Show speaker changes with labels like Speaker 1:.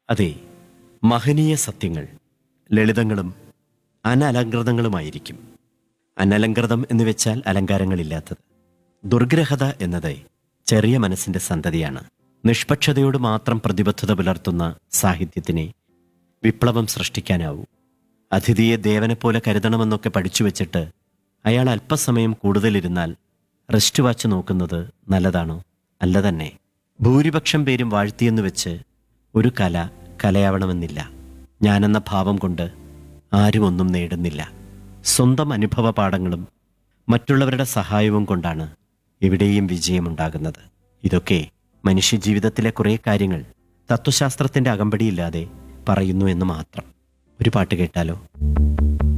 Speaker 1: അതെ മഹനീയ സത്യങ്ങൾ ലളിതങ്ങളും അനലങ്കൃതങ്ങളുമായിരിക്കും അനലങ്കൃതം എന്ന് വെച്ചാൽ അലങ്കാരങ്ങളില്ലാത്തത് ദുർഗ്രഹത എന്നത് ചെറിയ മനസ്സിന്റെ സന്തതിയാണ് നിഷ്പക്ഷതയോട് മാത്രം പ്രതിബദ്ധത പുലർത്തുന്ന സാഹിത്യത്തിനെ വിപ്ലവം സൃഷ്ടിക്കാനാവൂ അതിഥിയെ ദേവനെ പോലെ കരുതണമെന്നൊക്കെ പഠിച്ചു വെച്ചിട്ട് അയാൾ അല്പസമയം കൂടുതലിരുന്നാൽ റെസ്റ്റ് വാച്ച് നോക്കുന്നത് നല്ലതാണോ അല്ല തന്നെ ഭൂരിപക്ഷം പേരും വാഴ്ത്തിയെന്ന് വെച്ച് ഒരു കല കലയാവണമെന്നില്ല ഞാനെന്ന ഭാവം കൊണ്ട് ആരും ഒന്നും നേടുന്നില്ല സ്വന്തം അനുഭവ പാഠങ്ങളും മറ്റുള്ളവരുടെ സഹായവും കൊണ്ടാണ് എവിടെയും വിജയമുണ്ടാകുന്നത് ഇതൊക്കെ മനുഷ്യജീവിതത്തിലെ കുറേ കാര്യങ്ങൾ തത്വശാസ്ത്രത്തിന്റെ അകമ്പടിയില്ലാതെ പറയുന്നു എന്ന് മാത്രം ഒരു പാട്ട് കേട്ടാലോ